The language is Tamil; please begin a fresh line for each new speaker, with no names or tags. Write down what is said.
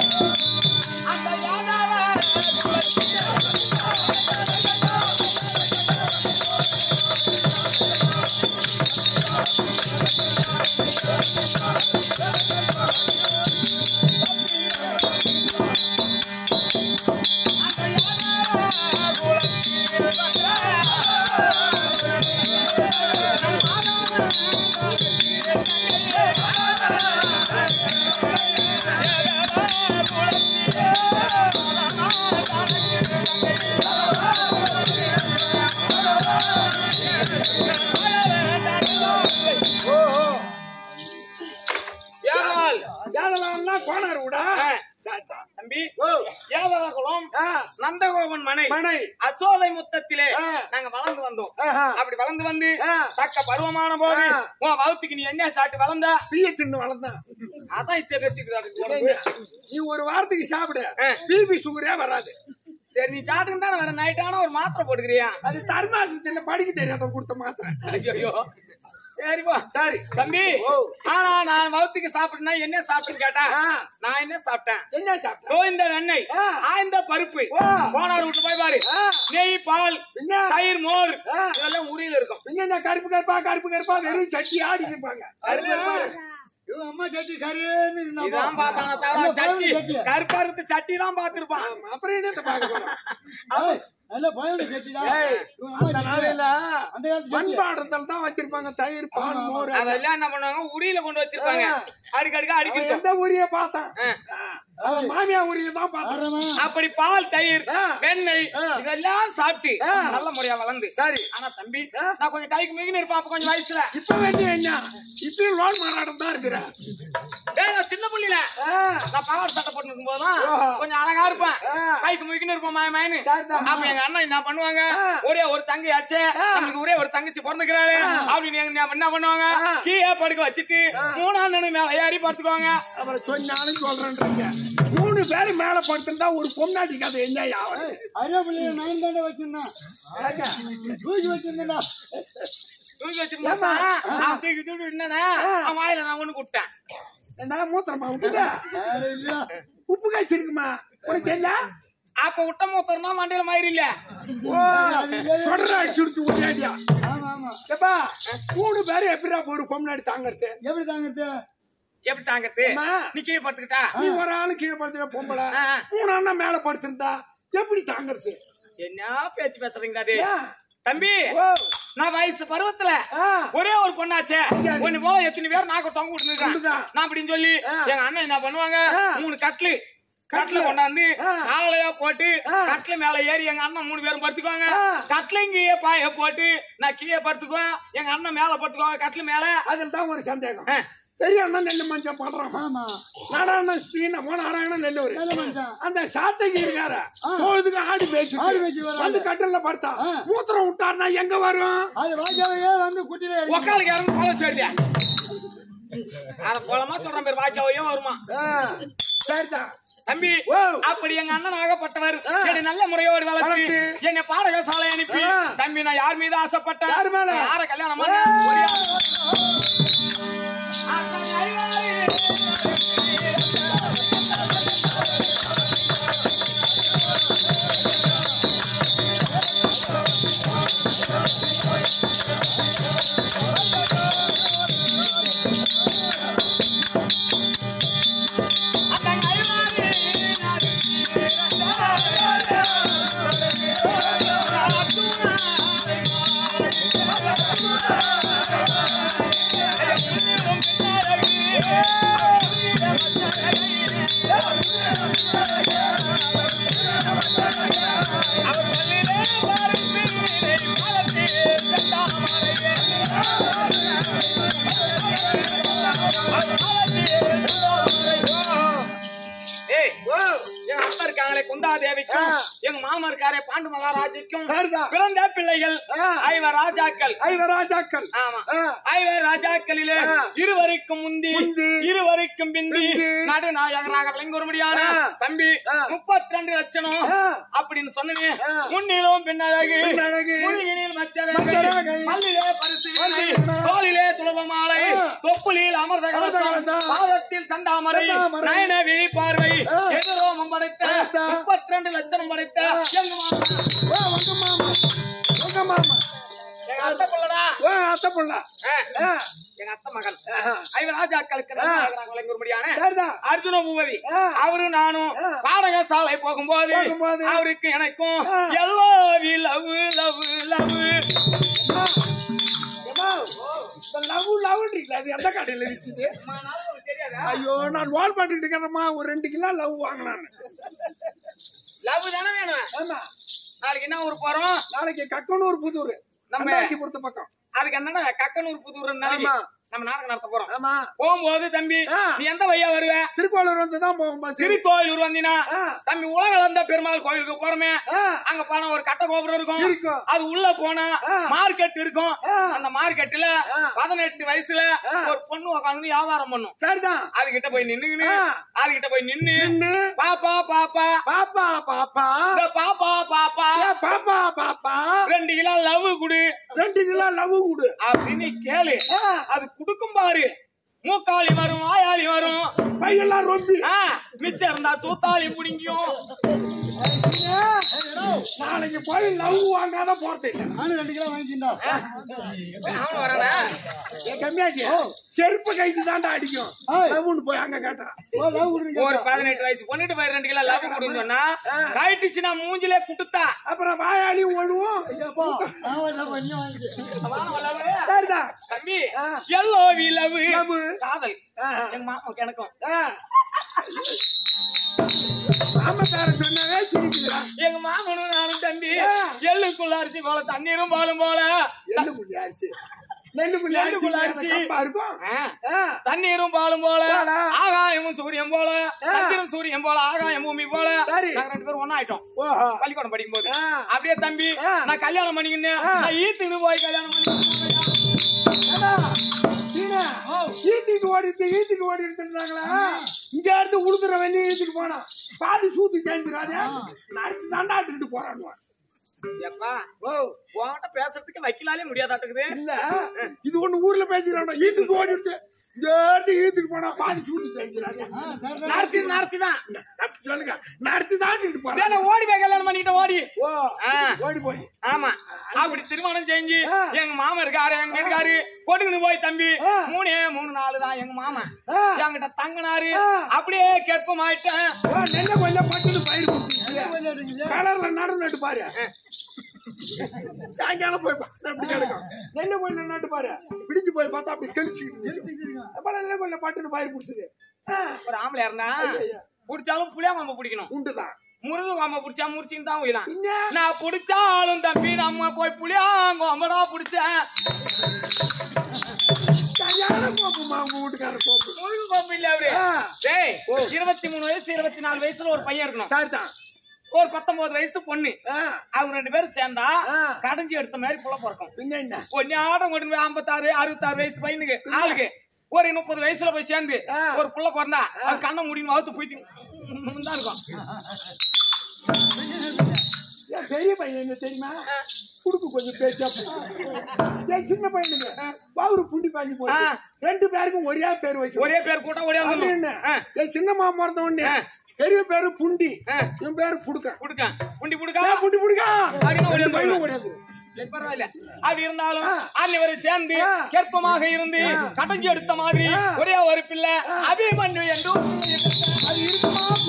அந்த யாதவ ஏவாள்
யாதவன்லாம் கோனார் விடா
ஆ. தம்பி
ஓ
ஏவலகுலம்
ஆ
நந்தகோபன் மனை
மனை
அசோதை முத்தத்திலே
ஆ.
நாங்க வளர்ந்து வந்தோம்
ஆஹா.
அப்படி வளர்ந்து வந்து
ஆ.
தக்க பருவமான போது
ஆ.
உன் வகுத்துக்கு நீ என்ன சாப்பிட்டு வளர்ந்தா
பிய தின்னு வளர்ந்தான்
அதான் இத்த பேசிக்கிறாரு
ஏங்க, நீ ஒரு வாரத்துக்கு சாப்பிடு
ஆ.
பிபி சுகரே வராது
சரி நீ சாப்பிட்டு தானே வர நைட்டான ஒரு மாத்திரை போட்டுக்கிறியா
அது தர்மாசத்துல படிக்க தெரியாத கொடுத்த மாத்திரை
ஐயோ சரிப்பா
சரி
தம்பி
ஓ.
ஆனா நான் வகுத்துக்கு சாப்பிட்டுனா என்ன சாப்பிட்டுன்னு கேட்டா
ஆ.
நான் என்ன சாப்பிட்டேன்
என்ன சாப்பிட்ட
தோய்ந்த வெண்ணெய்
ஆ.
ஆய்ந்த பருப்பு
ஆ.
போனார் விட்டு போய் பாரு
ஆ.
நெய் பால்
பின்ன
தயிர் மோர்
ஆ.
இதெல்லாம் உரியில இருக்கும்
பின்ன என்ன கருப்பு கருப்பா கருப்பு கருப்பா வெறும் சட்டி ஆடி இருப்பாங்க
இவன் அம்மா சட்டி கருன்னு இருந்தாப்பா.
இதான் பார்த்தான தவிர
நல்ல
சட்டி
பயவுள்ள சட்டியா?
கருப்பா இருந்து சட்டி தான் பார்த்திருப்பான்
ஆமா, அப்புறம் என்னத்த பார்க்க போறோம்
ஏய், நல்ல பயவுள்ள சட்டிடா.
ஏய்,
இவன் அம்மா
அந்த
சட்டி.
நாளையில
அந்த காலத்து சட்டி.
மண்பாடத்தில் தான் வச்சிருப்பாங்க தயிர் பால் மோர்
அதெல்லாம் என்ன பண்ணுவாங்க உரியில கொண்டு வச்சிருப்பாங்க
ஆ.
அடிக்கடிக்க
அவன்
அடிக்கிட்டு
எந்த ஊரிய பார்த்தான்
ஆ.
அவன் மாமியா ஊரிய தான் பார்த்தான்
ஆடுறமா?
அப்படி பால் தயிர்
ஆ.
வெண்ணெய்
ஆ.
இதெல்லாம் சாப்பிட்டு
ஆ.
நல்ல முறையா வளர்ந்து
சரி
ஆனா தம்பி
ஆ.
நான் கொஞ்சம் கைக்கு மிகின்னு இருப்பேன் அப்ப கொஞ்சம் வயசுல
இப்ப வேண்டிய என்ன இப்பயும் லோன் மாநாட்டம் தான் இருக்கிற
டேய் நான் சின்ன புள்ளில
ஆ,
நான் பவர் சட்டை போட்டு இருக்கும் போதுதான்
ஓஹோ.
கொஞ்சம் அழகா இருப்பேன்
ஆ.
கைக்கு முக்கின்னு இருப்போம் மாய மாயனு
சரிதான்.
அப்ப எங்க அண்ணன் என்ன பண்ணுவாங்க
ஆ.
ஒரே ஒரு தங்கை ஆச்சே
ஆ.
நமக்கு ஒரே ஒரு தங்கச்சி பிறந்துக்கிறாரு
ஆ.
அப்படின்னு எங்க என்ன- என்ன பண்ணுவாங்க
ஆ.
கீழே படுக்க வச்சுட்டு மூணாம் நடு மேல ஏறி படுத்துக்குவாங்க
அப்புறம் சொன்னாலும் சொல்றேன்றீங்க மூணு பேரு மேல படுத்திருந்தா ஒரு பொம்னாட்டி கதை என்ன ஆகும்
அரியப்பிள்ளைய நான் தாண்டா வச்சிருந்தேன். தூக்கி வச்சிருந்தேன்டா.
தூக்கி வச்சிருந்தா நான் தூக்கி தூக்கி என்னன்னா அவன் வாயில நான் ஒண்ணு கொடுத்தேன்
என்ன மூத்திரமா விட்டுதா
வேற இல்லடா.
உப்பு காய்ச்சி இருக்குமா உனக்கு தெரியல
அப்ப விட்ட மூத்தம்னா மண்டையில மயிர் இல்ல
ஓ சொல்ற அடிச்சு கொடுத்து விட்டாடியா
ஆமா, ஆமா.
ஏப்பா மூணு பேரு எப்படிடா ஒரு பொம்னாடி தாங்கறது
எப்படி தாங்கறது?
எப்படி தாங்கிறது
அம்மா.
நீ கீழே படுத்துக்கிட்டா
நீ ஒரு ஆளு கீழே படுத்துற பொம்பளை
ஆ.
மூணு அண்ணா மேல படுத்திருந்தா எப்படி தாங்கறது
என்ன பேச்சு பேசுறீங்களா அது
ஏன்?
தம்பி
ஓ
நான் வயசு பருவத்துல
ஆ.
ஒரே ஒரு பொண்ணாச்சே ஒண்ணு போல எத்தனை பேர் நாக்க தொங்க விட்டுருக்கேன்
உண்டுதான்.
நான் அப்படின்னு சொல்லி
ஆ.
எங்க அண்ணன் என்ன பண்ணுவாங்க
ஆ.
மூணு கட்லு
கட்லு.
கட்ல கொண்டாந்து
ஆ.
சாலையா போட்டு
ஆ.
கட்ல மேல ஏறி எங்க அண்ணன் மூணு பேரும் படுத்துக்குவாங்க
ஆ.
கட்ல இங்கேயே பாய போட்டு நான் கீழே படுத்துக்குவேன் எங்க அண்ணன் மேல படுத்துக்குவாங்க கட்ல மேல
அதில் தான் ஒரு சந்தேகம்
ஆ.
பெரிய அண்ணன் நெல்லு மஞ்சள் பண்றான்
ஆமா.
நாடாண்ணன் ஸ்ரீன நாராயணன் நெல்லூர்
நல்ல மனுஷன்.
அந்த சாத்தகி இருக்காரு பொழுதுக்கு ஆடி பேச்சு
ஆடி பேச்சு வராது.
வந்து கட்டில படுத்தா
ஆ.
மூத்திரம் விட்டாருன்னா எங்க வரும்
அது வாய்க்காவையே வந்து குட்டியில இறங்கி-
உக்காலுக்கு இறங்கி போல சொல்லியா அத போலமா சொல்றேன் பேர் வாக்கியாவையும் வருமா
ஆ, சரிதான்
தம்பி
ஓ.
அப்படி எங்க அண்ணன் ஆகப்பட்டவர்
ஆ.
என்னை நல்ல முறையோடு வளர்த்து
வளர்த்து.
என்னை பாடகசாலை அனுப்பி
ஆ.
தம்பி நான் யார் மீது ஆசைப்பட்டேன்
யார் மேல?
யார கல்யாணம் பண்ண ஒரே ஆள். அத்தனை அறிவாளி. அத்தனை ஏய்
ஓ,
எங்க அம்மா இருக்காங்களே குந்தாதேவிக்கும்
ஆ.
எங்க மாமா இருக்காரே பாண்டு மகாராஜுக்கும்
சரிதான்.
பிறந்த பிள்ளைகள்
ஆ.
ஐவர் ராஜாக்கள்
ஐவராஜாக்கள்
ஆமா
ஆ.
ஐவர் ராஜாக்களிலே
ஆ.
இருவருக்கும் முந்தி
முந்தி.
இருவருக்கும் பிந்தி
பிந்தி.
நடுநாயகராக விளங்கி முடியாது
ஆ.
தம்பி
ஆ.
முப்பத்தி ரெண்டு லட்சணம்
ஆ.
அப்படின்னு சொன்னனே
ஆ.
முன்னிலும் பின்னழகு
பின்னழகு.
முழுகினில் மச்சரகு
மச்சரகு.
பல்லிலே பரிசு
பரிசு.
தோளிலே துளப மாலை
ஆ.
தொப்புளில் அமர்ந்த
அமர்ந்த
கலசம்
கலசம்.
பாதத்தில் சந்தாமரை
சந்தாமரை.
நயன விழி பார்வை
ஆ.
இரண்டு லட்சணம் படைத்த எங்க மாமா
ஓ உங்க மாமா உங்க மாமா
எங்க அத்தை பிள்ளடா
ஓ அத்தை புள்ள ஆ,
எங்க அத்தை மகன்
ஆஹா.
ஐவர் ராஜாக்களுக்கு வழங்கும்படியான
சரிதான்
அர்ஜுன பூபதி
ஆ.
அவரும் நானும்
ஆ.
பாடக சாலை போகும்போது
போகும்போது.
அவருக்கு எனக்கும்
ஆ.
எல்லோ லவ் லவ் லவ்
அம்மா, அம்மா, இந்த லவ் லவ்ன்றீங்களா அது எந்த கடையில விக்குது
தெரியாதா
ஐயோ நான் வால் பண்ணிட்டு இருக்கேனம்மா ஒரு ரெண்டு கிலோ லவ் வாங்கினான்னு
லவ் தானே வேணும்
ஆமா
நாளைக்கு என்ன ஊர் போறோம்
நாளைக்கு கக்கனூர் புதூர்
நம்ம-
நம்ம பொறுத்த பக்கம்
அதுக்கு என்னன்னா கக்கனூர் புதூர் நாளைக்கு
ஆமா.
நம்ம நாடகம் நடத்த போறோம்
ஆமா
போகும்போது தம்பி
ஆ.
நீ எந்த வழியா வருவ
திருக்கோளூர் வந்து தான் போகும் பஸ்
திருக்கோயிலூர் வந்தீனா
ஆ.
தம்பி உலக வந்த பெருமாள் கோயிலுக்கு போறோமே
ஆ.
அங்க போனா ஒரு கட்ட கோபுரம் இருக்கும்
இருக்கும்.
அது உள்ள போனா
ஆ.
மார்க்கெட் இருக்கும்
ஆ.
அந்த மார்க்கெட்ல
ஆ.
பதினெட்டு வயசுல
ஆ.
ஒரு பொண்ணு உட்காந்து வியாபாரம் பண்ணும்
சரிதான்
அது கிட்ட போய் நின்னுக்கின்னு
ஆ.
அது கிட்ட போய் நின்னு
நின்னு
பாப்பா பாப்பா
பாப்பா பாப்பா
இந்த பாப்பா பாப்பா
ஏ பாப்பா பாப்பா
ரெண்டு கிலோ லவ் குடு
ரெண்டு கிலோ லவ் கொடு
அப்படின்னு கேளு
ஆ.
அது குடுக்கும் பாரு மூக்காளி வரும் வாயாளி வரும்
பையெல்லாம் ரொம்பி
ஆ, மிச்சம் இருந்தா சூத்தாளி முடிங்கியும்
நாளைக்கு போய் லவ் வாங்காத போறது இல்ல
நானும் ரெண்டு கிலோ வாங்கிக்கிண்டா
அவனு வரானே
ஏன் கம்மியாச்சு செருப்பு கைட்டு தாண்டா அடிக்கும்
ஏய்.
லவ்னு போய் அங்க கேட்டா
ஓ லவ் கொடுங்க
ஒரு பதினெட்டு வயசு பொண்ணுட்டு போய் ரெண்டு கிலோ லவ் கொடுன்னு சொன்னா ரைட்டுச்சுன்னா மூஞ்சிலே குடுத்தா
அப்புறம் வாயாளி ஒழுவும்
ஐயாப்பா நான் ஒரு லவ் பண்ணி வாங்கிட்டேன்
சரிதான்
தம்பி
ஆ.
எல்லோ வி லவ்
Love.
காதல்
ஆ.
எங்க மாமாக்கு எனக்கும்
ஆ. மாமக்காரன் சொன்னாவே சிரிக்குதுடா
எங்க மாமனும் நானும் தம்பி
ஆ.
எள்ளுக்குள்ள அரிசி போல தண்ணீரும் பாலும் போல
எள்ளு புள்ளி அரிசி நெல்லு புள்ளி அரிசி
நெல்லுக்குள்ள அரிசி.
கம்பா இருக்கும்
ஆ.
ஆ.
தண்ணீரும் பாலும் போல
போல.
ஆகாயமும் சூரியன் போல
ஆ.
சந்திரன் சூரியன் போல ஆகாயம் பூமி போல
சரி.
நாங்க ரெண்டு பேரும் ஒண்ணா ஆயிட்டோம்
ஓஹோ
பள்ளிக்கூடம் படிக்கும் போது
ஆ.
அப்படியே தம்பி
ஆ.
நான் கல்யாணம் பண்ணிக்கினேன்
ஆ.
நான் ஈத்துன்னு போய் கல்யாணம் பண்ணிக்கினேன்
ஏடா, சீனா, ஈத்திட்டு ஓடிட்டு ஈத்திட்டு ஓடிட்டு இருந்தாங்களா இங்க இருந்து உளுதுற வெளியே ஈத்திட்டு போனா பாதி சூத்து தேய்ந்துடாதே நடத்தி தாண்டாட்டுக்கிட்டு போறானுவா
எப்பா ஓ உன்கிட்ட பேசுறதுக்கு வைக்கலாலே முடியாதாட்டுக்குது
இல்ல இது ஒண்ணு ஊர்ல பேசிக்கிறான் ஈத்துக்கு ஓடிட்டு இங்க இருந்து ஈத்துட்டு போனா பாதி சூத்து தேய்ந்துடாதே
நடத்தி நடத்தி தான்
சொல்லுங்க நடத்தி தாண்டிட்டு போறான்
ஓடி போய் கல்யாணம் பண்ணிக்கிட்ட ஓடி
ஓ
ஆ.
ஓடி போய்
ஆமா அப்படி திருமணம் செஞ்சு
ஆ.
எங்க மாமா இருக்காரு எங்க வீட்டுக்காரு கொட்டுக்கிட்டு போய் தம்பி
ஆ.
மூணே மூணு நாலு தான் எங்க மாமா
ஆ.
என்கிட்ட தங்கினாரு
ஆ.
அப்படியே கெப்பமாயிட்டேன்
ஓ நெல்ல கொஞ்சம் பட்டுன்னு பயிர் கொடுத்துருக்கீங்க
கொஞ்சம்
கலர்ல நடு நட்டு பாரு சாயங்காலம் போய் பார்த்தா அப்படி கிடக்கும் நெல்ல கொஞ்சம் நட்டு பாரு பிடிச்சு போய் பார்த்தா அப்படி கழிச்சுக்கிட்டு அப்புறம் நெல்ல கொஞ்சம் பட்டுன்னு பயிர் கொடுத்தது
ஒரு ஆம்பளை இருந்தா புடிச்சாலும் புளியா மாமா பிடிக்கணும்
உண்டுதான்
முருகு மாமா பிடிச்சா முறிச்சின்னு தான் உயிலாம்
பின்ன
நான் பிடிச்சாலும் தம்பி நம்ம போய் புளியாங்க அம்மடா பிடிச்சேன்
சரியான கோப்புமா உங்க வீட்டுக்கார கோப்பு
முருகு கோம்பு இல்ல அவரு
ஆ,
டேய் இருபத்தி மூணு வயசு இருபத்தி நாலு வயசுல ஒரு பையன் இருக்கணும்
சரிதான்
ஒரு பத்தொன்பது வயசு பொண்ணு
ஆ,
அவங்க ரெண்டு பேரும் சேர்ந்தா
ஆ.
கடைஞ்சி எடுத்த மாதிரி புள்ள பிறக்கும்
பின்ன என்ன
ஒன்னு ஆட்டம் கொண்டு போய் ஐம்பத்தாறு அறுபத்தாறு வயசு பையனுக்கு ஆளுக்கு ஒரு முப்பது வயசுல போய் சேர்ந்து
ஆ.
ஒரு புள்ள பிறந்தா அது கண்ணை முடியும் வகுத்து போயிட்டு தான் இருக்கும்
ஏன் பெரிய பையன் என்ன தெரியுமா குடுக்கு கொஞ்சம் பேச்சா ஏன் சின்ன பையனுங்க பவுரு புண்டி பாஞ்சு போய்
ஆ.
ரெண்டு பேருக்கும் ஒரே பேர் வைக்கும்
ஒரே பேர் கூட்டம் ஒரே
அது என்ன
ஆ.
என் சின்ன மாமா இருந்த உடனே
ஆ.
பெரிய பேரு புண்டி
ஆ.
என் பேரு புடுக்க
குடுக்க புண்டி புடுக்கா
ஏன் புண்டி புடிக்கா
அப்படின்னு ஒரே
ரெண்டு பையனும்
பையன்.
ஓடியாது
சரி, பரவாயில்ல அப்படி இருந்தாலும்
ஆ.
அன்னைவரை சேர்ந்து
ஆ.
கெற்பமாக இருந்து
ஆ.
கடைஞ்சி எடுத்த மாதிரி
ஆ.
ஒரே ஒரு பிள்ளை அபிமன்யு என்று ஒரு பிள்ளை இருந்தார்.
அது இருக்குமா